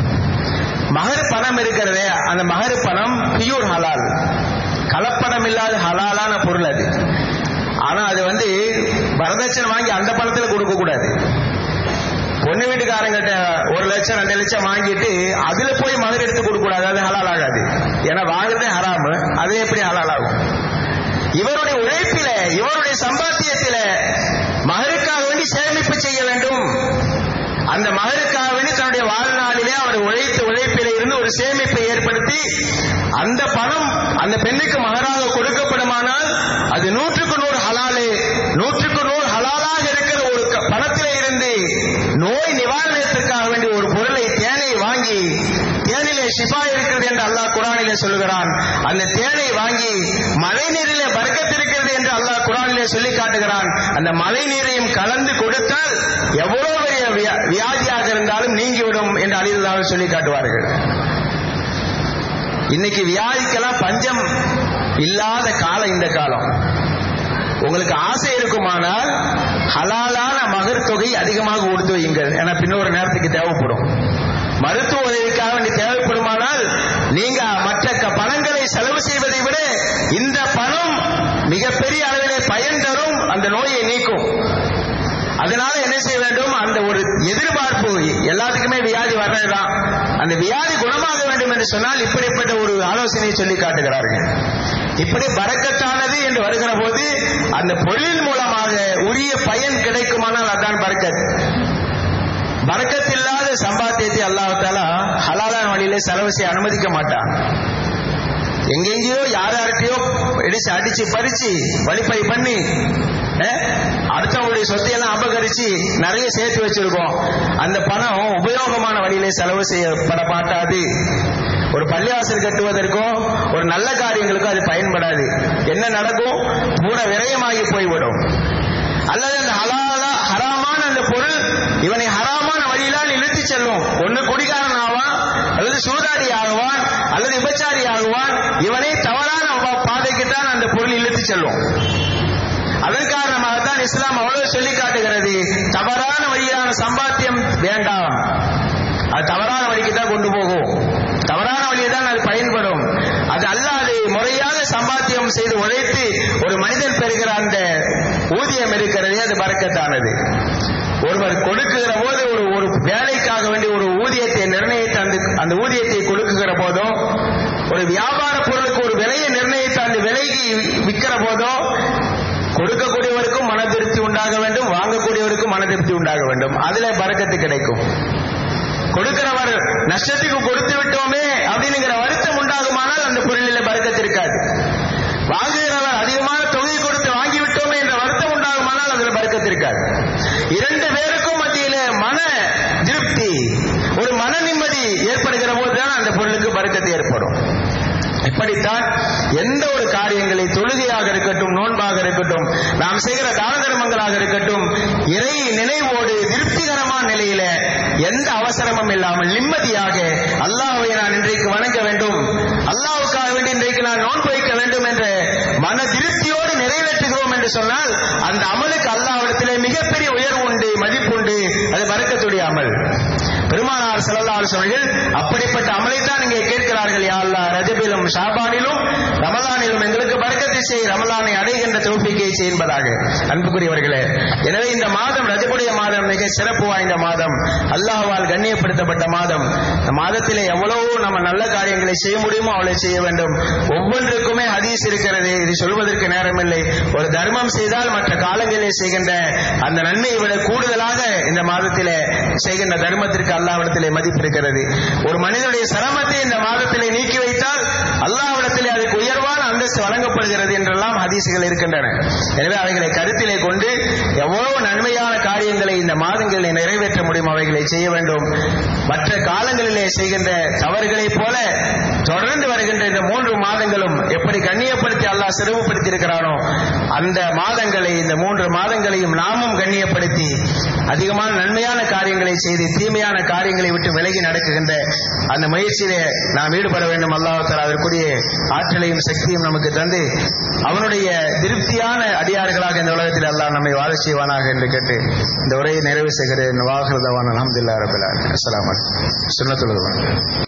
மகரு பணம் இருக்கிறதே அந்த மகரு பணம் பியூர் ஹலால் கலப்படம் இல்லாத ஹலாலான பொருள் அது ஆனா அது வந்து வரதட்சணை வாங்கி அந்த பணத்துல கொடுக்க கூடாது பொண்ணு வீட்டுக்காரங்கிட்ட ஒரு லட்சம் ரெண்டு லட்சம் வாங்கிட்டு அதுல போய் மகர் எடுத்து கொடுக்க கூடாது அது ஹலால் ஆகாது ஏன்னா வாங்குறதே ஹராமு அது எப்படி ஹலால் ஆகும் இவருடைய உழைப்பில இவருடைய சம்பாத்தியத்தில மகருக்காக வேண்டி சேமிப்பு செய்ய வேண்டும் அந்த மகருக்காக வேண்டி தன்னுடைய வாழ்நாளிலே அவர் உழைத்து உழைப்பிலே இருந்து ஒரு சேமிப்பை ஏற்படுத்தி அந்த பணம் அந்த பெண்ணுக்கு மகராக கொடுக்கப்படுமானால் அது நூற்றுக்கு நூறு ஹலாலு நூற்றுக்கு நூறு ஹலாலாக இருக்கிற ஒரு க- பணத்திலே இருந்து நோய் நிவாரணத்திற்காக வேண்டி ஒரு பொருளை தேனை வாங்கி தேனிலே ஷிஃபா இருக்கிறது என்று அல்லாஹ் குரானிலே சொல்கிறான் அந்த தேனை வாங்கி மழை நீரிலே பறக்கத்து இருக்கிறது என்று அல்லாஹ் குரானிலே சொல்லி காட்டுகிறான் அந்த மழை நீரையும் கலந்து கொடுத்தால் எவ்வளவு பெரிய வியா- வியாதியாக இருந்தாலும் நீங்கிவிடும் என்று அழிவுதான் சொல்லி காட்டுவார்கள் இன்னைக்கு வியாதிக்கெல்லாம் பஞ்சம் இல்லாத காலம் இந்த காலம் உங்களுக்கு ஆசை இருக்குமானால் ஹலாலான மகர் தொகை அதிகமாக கொடுத்து வையுங்கள் என பின்னொரு நேரத்துக்கு தேவைப்படும் மருத்துவ உதவிக்காக வேண்டி தேவைப்படுமானால் நீங்க மற்ற க- பணங்களை செலவு செய்வதை விட இந்த பணம் மிகப்பெரிய அளவிலே பயன் தரும் அந்த நோயை நீக்கும் அதனால என்ன செய்ய வேண்டும் அந்த ஒரு எதிர்பார்ப்பு எல்லாத்துக்குமே வியாதி வர்றதுதான் அந்த வியாதி குணமாக வேண்டும் என்று சொன்னால் இப்படிப்பட்ட ஒரு ஆலோசனையை சொல்லி காட்டுகிறார்கள் இப்படி பறக்கத்தானது என்று வருகிற போது அந்த பொருளின் மூலமாக உரிய பயன் கிடைக்குமானால் அதான் பறக்கத் பறக்கத்தில்லாத சம்பாத்தியத்தை அல்லாஹாலா ஹலாலான வழியிலே செலவு செய்ய அனுமதிக்க மாட்டான் எங்கெங்கேயோ யார் யார்கிட்டயோ இடிச்சு அடிச்சு பறிச்சு வழிப்பை பண்ணி அஹ், அடுத்தவங்களுடைய சொத்தையெல்லாம் அபகரிச்சு நிறைய சேர்த்து வச்சிருக்கோம் அந்த பணம் உபயோகமான வழியிலே செலவு செய்யப்பட மாட்டாது ஒரு பள்ளிவாசல் கட்டுவதற்கோ ஒரு நல்ல காரியங்களுக்கோ அது பயன்படாது என்ன நடக்கும் பூரா விரயமாகி போய்விடும் அல்லது அந்த ஹலாலா ஹராமான அந்த பொருள் இவனை ஹராமான வழியிலால் இழுத்து செல்லும் ஒன்னு குடிகாரன் ஆவான் அல்லது சூதாடி ஆகுவான் அல்லது விபச்சாரி ஆகுவான் இவனை தவறான பா- பாதைக்குத்தான் அந்த பொருள் இழுத்து செல்லும் அதன் காரணமாகத்தான் இஸ்லாம் அவ்வளவு சொல்லி காட்டுகிறது தவறான வழியிலான சம்பாத்தியம் வேண்டாம் அது தவறான வழிக்கு தான் கொண்டு போகும் தவறான வழியை தான் அது பயன்படும் அது அல்லாது முறையாக சம்பாத்தியம் செய்து உழைத்து ஒரு மனிதன் பெறுகிற அந்த ஊதியம் இருக்கிறதே அது பறக்கத்தானது ஒருவர் கொடுக்குகிற போது ஒரு ஒரு வேலைக்காக வேண்டி ஒரு ஊதியத்தை நிர்ணயித்து அந்த அந்த ஊதியத்தை கொடுக்குகிற போதோ ஒரு வியாபார பொருளுக்கு ஒரு விலையை நிர்ணயித்து அந்த விலைக்கு விற்கிற போதோ கொடுக்கக்கூடியவருக்கும் மன திருப்தி உண்டாக வேண்டும் வாங்கக்கூடியவருக்கும் மன திருப்தி உண்டாக வேண்டும் அதுல பறக்கத்து கிடைக்கும் கொடுக்கிறவர் நஷ்டத்துக்கு கொடுத்து விட்டோமே அப்படிங்கிற வருத்தம் உண்டாகுமானால் அந்த பொருளில் பறக்கத்து இருக்காது வாங்குகிறவர் அதிகமான தொகை கொடுத்து வாங்கி விட்டோமே என்ற வருத்தம் உண்டாகுமானால் அதுல பறக்கத்து இருக்காது இரண்டு பேருக்கும் மத்தியில மன திருப்தி ஒரு மன நிம்மதி ஏற்படுகிற போதுதான் அந்த பொருளுக்கு பறக்கத்து ஏற்படும் இப்படித்தான் எந்த ஒரு காரியங்களை தொழுகையாக இருக்கட்டும் நோன்பாக இருக்கட்டும் நாம் செய்கிற தான தர்மங்களாக இருக்கட்டும் இறை நினைவோடு திருப்திகரமான நிலையில எந்த அவசரமும் இல்லாமல் நிம்மதியாக அல்லாஹ்வை நான் இன்றைக்கு வணங்க வேண்டும் அல்லாஹ்வுக்காக வேண்டி இன்றைக்கு நான் நோன்பு வைக்க வேண்டும் என்ற மன திருப்தியோடு நிறைவேற்றுகிறோம் என்று சொன்னால் அந்த அமலுக்கு அல்லாஹ்விடத்திலே மிகப்பெரிய உயர்வு உண்டு மதிப்பு உண்டு அது பறக்கத்துடைய அமல் பெருமானார் ஸல்லல்லாஹு அலைஹி அவர்கள் அப்படிப்பட்ட அமலைத்தான் இங்கே கேட்கிறார்கள் யா அல்லாஹ் ரஜபிலும் ஷாபானிலும் ரமலானிலும் எங்களுக்கு பரக்கத்தை செய் ரமலானை அடைகின்ற தௌஃபீக்கை செய் என்பதாக அன்புக்குரியவர்களே எனவே இந்த மாதம் ரஜபுடைய மாதம் மிக சிறப்பு வாய்ந்த மாதம் அல்லாஹ்வால் கண்ணியப்படுத்தப்பட்ட மாதம் இந்த மாதத்திலே எவ்வளவோ நம்ம நல்ல காரியங்களை செய்ய முடியுமோ அவளை செய்ய வேண்டும் ஒவ்வொன்றுக்குமே ஹதீஸ் இருக்கிறது இது சொல்வதற்கு நேரமில்லை ஒரு தர்மம் செய்தால் மற்ற காலங்களிலே செய்கின்ற அந்த நன்மையை விட கூடுதலாக இந்த மாதத்திலே செய்கின்ற தர்மத்திற்கு அல்லாவிடத்திலே மதிப்பு இருக்கிறது ஒரு மனிதனுடைய சிரமத்தை இந்த மாதத்திலே நீக்கி வைத்தால் அல்லாவிடத்திலே அதுக்கு உயர்வான அந்தஸ்து வழங்கப்படுகிறது என்றெல்லாம் ஹதீசுகள் இருக்கின்றன எனவே அவைகளை கருத்திலே கொண்டு எவ்வளவு நன்மையான காரியங்களை இந்த மாதங்களில் நிறைவேற்ற முடியும் அவைகளை செய்ய வேண்டும் மற்ற காலங்களிலே செய்கின்ற தவறுகளைப் போல தொடர்ந்து வருகின்ற இந்த மூன்று மாதங்களும் எப்படி கண்ணியப்படுத்தி அல்லாஹ் சிறப்புப்படுத்தி இருக்கிறானோ அந்த மாதங்களை இந்த மூன்று மாதங்களையும் நாமும் கண்ணியப்படுத்தி அதிகமான நன்மையான காரியங்களை செய்து தீமையான காரியங்களை விட்டு விலகி நடக்குகின்ற அந்த முயற்சியிலே நாம் ஈடுபட வேண்டும் அல்லாஹ் அதற்குரிய ஆற்றலையும் சக்தியும் நமக்கு தந்து அவனுடைய திருப்தியான அடியார்களாக இந்த உலகத்தில் அல்லாஹ் நம்மை வாழ செய்வானாக என்று கேட்டு இந்த உரையை நிறைவு செய்கிறேன் வாகரதவான அலமதுல்லா ரபில் அஸ்லாம் சுண்ணத்துலகம்